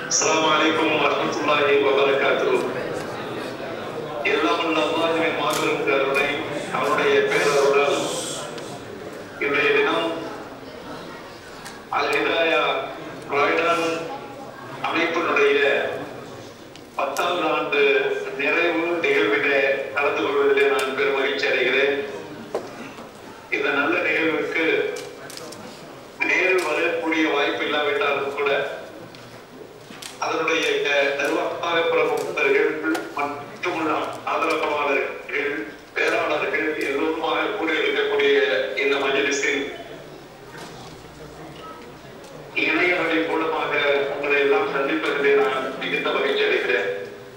அஸ்ஸலாமு அலைக்கும் வரஹ்மத்துல்லாஹி வபரகாத்துஹு எல்லாம் உள்ள அல்லாஹ்வின் மாபெரும் கருணை அவனுடைய பேரருளால் இன்றைய தினம் அல் ஹிதாயா ராய்டான் அமைப்பினுடைய பத்தாவது ஆண்டு நிறைவு நிகழ்விலே கலந்து கொள்வதிலே நான் பெரும் மகிழ்ச்சி அடைகிறேன் இந்த நல்ல நிகழ்வுக்கு நேரில் வரக்கூடிய வாய்ப்பு இல்லாவிட்டாலும் கூட அதனுடைய நிர்வாக பிரமுகர்கள் மற்றும் ஆதரவாளர்கள் பேராளர்கள் எல்லோருமாக கூட இருக்கக்கூடிய இந்த மஜலிஸில் இணைய வழி மூலமாக உங்களை எல்லாம் சந்திப்பதிலே நான் மிகுந்த மகிழ்ச்சி அடைகிறேன்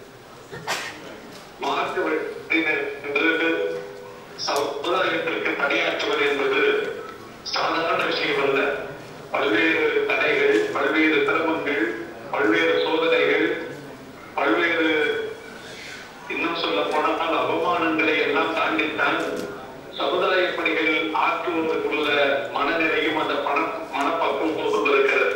மார்க்க வழியினர் என்று சமுதாயத்திற்கு பணியாற்றுவது என்பது சாதாரண விஷயம் அல்ல பல்வேறு தடைகள் பல்வேறு சிரமங்கள் பல்வேறு சோதனைகள் பல்வேறு இன்னும் சொல்ல போனால் அவமானங்களை எல்லாம் தாண்டித்தான் சமுதாய பணிகள் ஆற்றுவதற்குள்ள மனநிலையும் அந்த பண மனப்பக்குவம் இருக்கிறது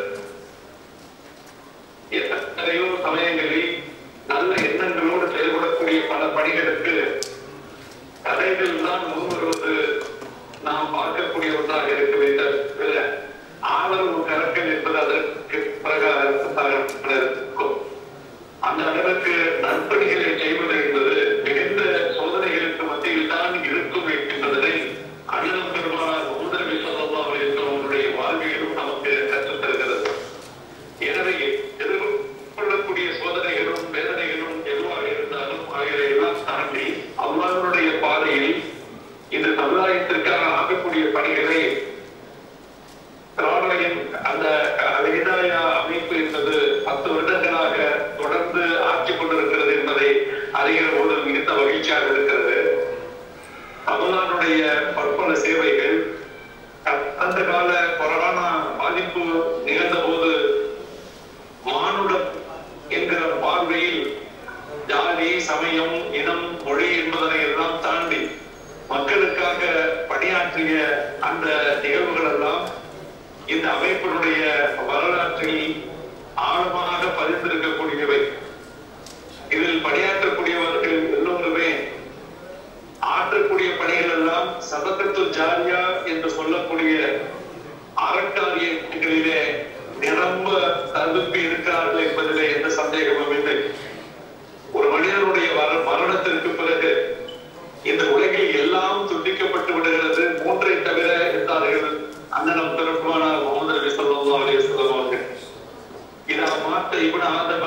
எத்தனையோ சமயங்களில் நல்ல எண்ணங்களோடு செயல்படக்கூடிய பல பணிகளுக்கு தடைகள் தான் முன் வருவது நாம் பார்க்கக்கூடிய ஒன்றாக இருக்கவே தவிர ஆதரவு கரங்கள் என்பது அதற்கு பிரகாரம் இருக்கும் அந்த அளவுக்கு நற்பணிகளை செய்வது என்பது மிகுந்த சோதனைகளுக்கு மத்தியில் தான் இருக்கும் என்பதனை அண்ணன் பெருமானார் முகதரவி சொல்லலாம் அவர்களுடைய வாழ்வியலும் நமக்கு கற்றுத் தருகிறது எனவே எதிர்கொள்ளக்கூடிய சோதனைகளும் வேதனைகளும் எதுவாக இருந்தாலும் அவைகளை எல்லாம் தாண்டி அல்லாஹ்வுடைய பாதையில் இந்த சமுதாயத்திற்காக ஆகக்கூடிய பணிகளை திராவிடையின் அந்த ஹிதாயா அமைப்பு என்பது பத்து வருடங்களாக தொடர்ந்து ஆட்சி கொண்டிருக்கிறது என்பதை அறிகிற போது மிகுந்த மகிழ்ச்சியாக இருக்கிறது தமிழ்நாட்டுடைய பற்பல சேவைகள் கடந்த கால கொரோனா பாதிப்பு நிகழ்ந்த போது மானுடம் என்கிற பார்வையில் ஜாதி சமயம் இனம் மொழி என்பதனை எல்லாம் தாண்டி மக்களுக்காக பணியாற்றிய அந்த நிகழ்வுகள் எல்லாம் இந்த அமைப்பினுடைய வரலாற்றில் ஆழமாக பதிந்திருக்கக்கூடியவை இதில் பணியாற்றக்கூடியவர்கள் எல்லோருமே ஆற்றக்கூடிய பணிகள் எல்லாம் சதக்கத்து ஜாரியா என்று சொல்லக்கூடிய அறக்காரியங்களிலே நிரம்ப தகுப்பி இருக்கிறார்கள் என்பதிலே எந்த சந்தேகமும் இல்லை ஒரு மனிதனுடைய வர- மரணத்திற்கு பிறகு இந்த உலகில் எல்லாம் துண்டிக்கப்பட்டு விடுகிறது மூன்றை தவிர என்றார்கள் அண்ணனம் பெருமானார் முகமது நபி ஸல்லல்லாஹு அலைஹி வஸல்லம் அவர்கள் இதா மாத்த இப்னு ஆதம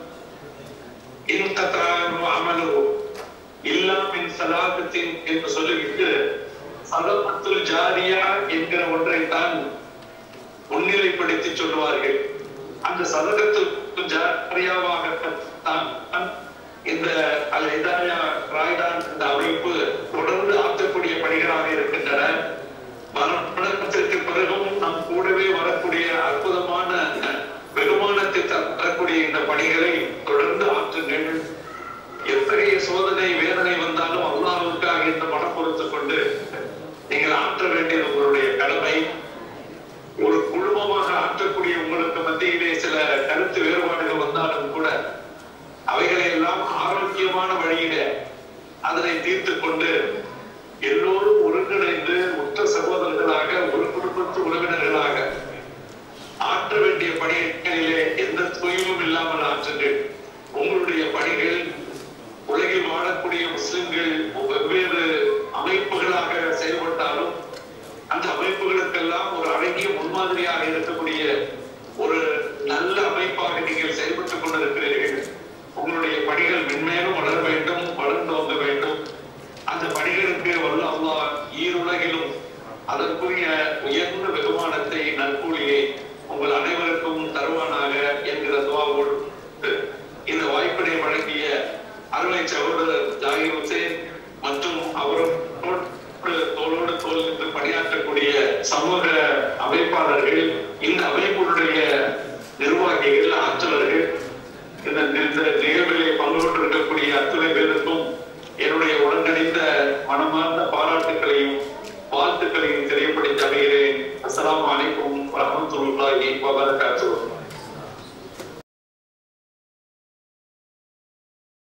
இன்கத்ரானு அமலுஹு இல்லா மின் சலாகத்தின் என்று சொல்லிவிட்டு சதபத்துல் ஜாரியா என்கிற ஒன்றை தான் முன்னிலைப்படுத்தி சொல்லுவார்கள் அந்த சதகத்து ஜாரியாவாக தான் இந்த அல் ஹிதாயா ராய்டான் இந்த அமைப்பு தொடர்ந்து ஆற்றக்கூடிய பணிகளாக இருக்கின்றன மரணத்திற்கு பிறகும் நம் கூடவே வரக்கூடிய அற்புதமான வெகுமானத்தை தரக்கூடிய இந்த பணிகளை தொடர்ந்து ஆற்றுங்கள் எத்தகைய சோதனை வேதனை வந்தாலும் அல்லாஹ்வுக்காக இந்த மனம் பொறுத்துக் கொண்டு நீங்கள் ஆற்ற வேண்டியது உங்களுடைய கடமை ஒரு குழுமமாக ஆற்றக்கூடிய உங்களுக்கு மத்தியிலே சில கருத்து வேறுபாடுகள் வந்தாலும் கூட அவைகளை எல்லாம் ஆரோக்கியமான வழியிலே அதனை தீர்த்து கொண்டு எல்லோரும் ஒருங்கிணைந்து உற்ற சகோதரர்களாக ஒரு குடும்பத்து உறவினர்களாக ஆற்ற வேண்டிய பணிகளிலே எந்த தொய்வும் இல்லாமல் ஆற்றுங்கள் உங்களுடைய பணிகள் உலகில் வாழக்கூடிய முஸ்லிம்கள் வெவ்வேறு அமைப்புகளாக செயல்பட்டாலும் அந்த அமைப்புகளுக்கெல்லாம் ஒரு அழகிய முன்மாதிரியாக இருக்கக்கூடிய